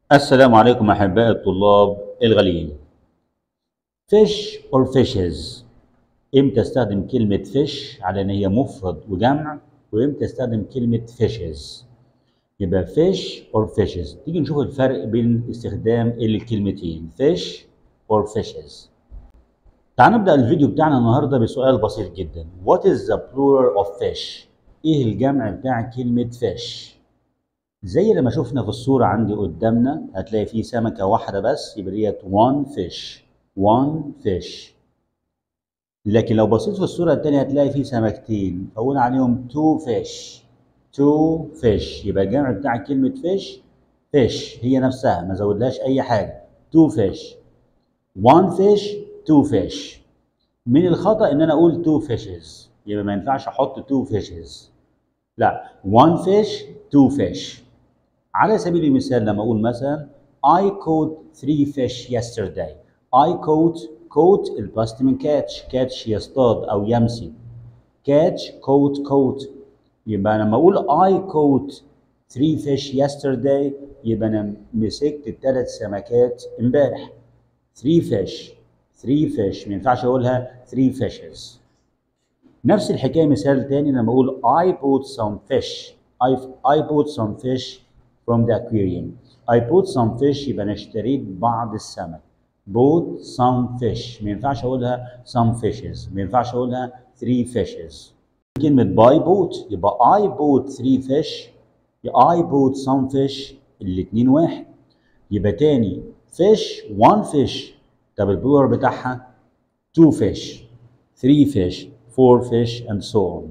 السلام عليكم أحباء الطلاب الغاليين. fish or fishes إمتى استخدم كلمة fish على إن هي مفرد وجمع وإمتى استخدم كلمة fishes يبقى fish or fishes تيجي نشوف الفرق بين استخدام الكلمتين fish or fishes تعال نبدأ الفيديو بتاعنا النهاردة بسؤال بسيط جدا What is the plural of fish؟ إيه الجمع بتاع كلمة fish؟ زي لما شفنا في الصورة عندي قدامنا هتلاقي فيه سمكة واحدة بس يبقى ديت one fish one fish لكن لو بصيت في الصورة التانية هتلاقي فيه سمكتين فقول عليهم two fish two fish يبقى الجمع بتاع كلمة fish fish هي نفسها ما زودلهاش أي حاجة two fish one fish two fish من الخطأ إن أنا أقول two fishes يبقى ما ينفعش أحط two fishes لا one fish two fish على سبيل المثال لما اقول مثلا I caught three fish yesterday I caught caught الباست من catch catch يصطاد او يمسي catch caught caught يبقى لما اقول I caught three fish yesterday يبقى انا مسكت الثلاث سمكات امبارح three fish three fish ما ينفعش اقولها three fishes نفس الحكايه مثال تاني لما اقول I bought some fish I I bought some fish from the aquarium. I bought some fish يبقى انا اشتريت بعض السمك. bought some fish ما ينفعش اقولها some fishes ما ينفعش اقولها three fishes. كلمة buy bought يبقى I bought three fish I bought some fish الاتنين واحد. يبقى تاني fish one fish طب البلور بتاعها two fish three fish four fish and so on.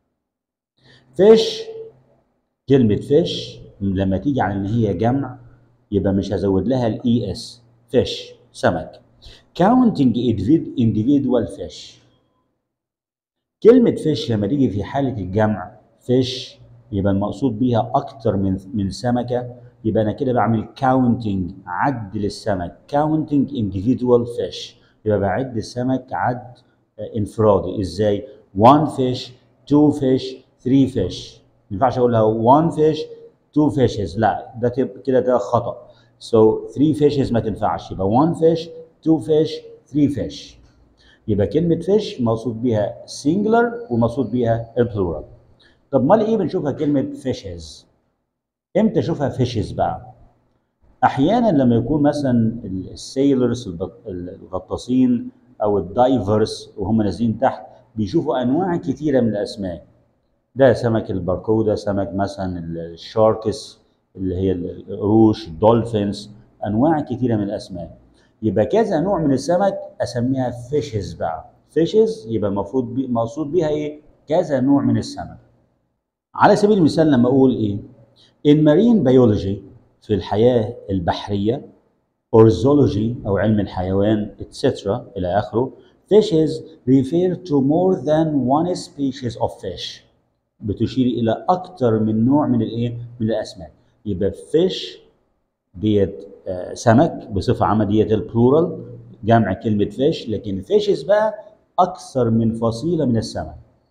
fish كلمة fish لما تيجي على ان هي جمع يبقى مش هزود لها الاي اس فيش سمك counting individual fish كلمة فيش لما تيجي في حالة الجمع فيش يبقى المقصود بيها أكتر من من سمكة يبقى أنا كده بعمل counting عد للسمك counting individual fish يبقى بعد السمك عد انفرادي ازاي؟ one fish two fish three fish ما ينفعش أقولها one fish two fishes لا ده كده ده خطأ so three fishes ما تنفعش يبقى one fish two fish three fish يبقى كلمة fish مقصود بيها singular ومقصود بيها البلورال طب امال ايه بنشوفها كلمة fishes امتى اشوفها fishes بقى احيانا لما يكون مثلا السيلرز الغطاسين او الدايفرز وهم نازلين تحت بيشوفوا انواع كتيره من الاسماك ده سمك الباركودا سمك مثلا الشاركس اللي هي القروش الدولفينز انواع كتيره من الاسماك يبقى كذا نوع من السمك اسميها فيشز بقى فيشز يبقى المفروض بي مقصود بيها ايه كذا نوع من السمك على سبيل المثال لما اقول ايه in marine biology في الحياه البحريه or zoology او علم الحيوان etc الى اخره fishes refer to more than one species of fish بتشير الى اكتر من نوع من الايه من الاسماك يبقى فيش ديت آه سمك بصفه عامه ديت البلورال جمع كلمه فيش لكن فيشز بقى اكثر من فصيله من السمك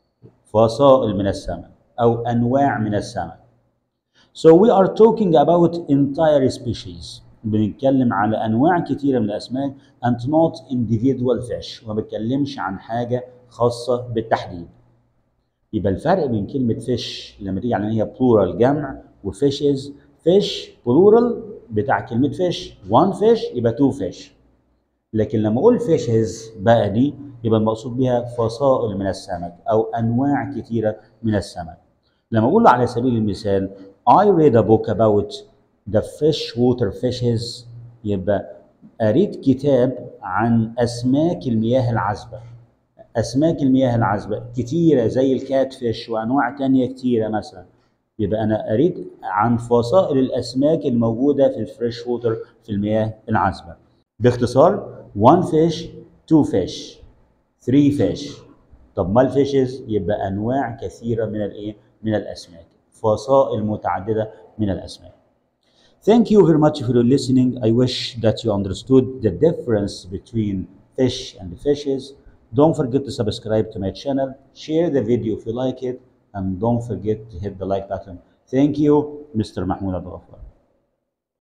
فصائل من السمك او انواع من السمك So we are talking about entire species بنتكلم على انواع كثيره من الاسماك and not individual fish وما بتكلمش عن حاجه خاصه بالتحديد يبقى الفرق بين كلمة فيش لما تيجي على ان هي بلورال جمع وفيشز فيش بلورال بتاع كلمة فيش وان فيش يبقى تو فيش لكن لما اقول فيشز بقى دي يبقى المقصود بها فصائل من السمك او انواع كتيرة من السمك لما اقول على سبيل المثال I read a book about the freshwater fishes يبقى قريت كتاب عن اسماك المياه العذبه اسماك المياه العذبه كتيره زي الكات فيش وانواع تانية كتيره مثلا يبقى انا قريت عن فصائل الاسماك الموجوده في الفريش ووتر في المياه العذبه باختصار one fish two fish three fish طب ما الفيشز يبقى انواع كثيره من الايه من الاسماك فصائل متعدده من الاسماك Thank you very much for your listening. I wish that you understood the difference between fish and fishes. Don't forget to subscribe to my channel, share the video if you like it, and don't forget to hit the like button. Thank you, Mr. Mahmoud Abdul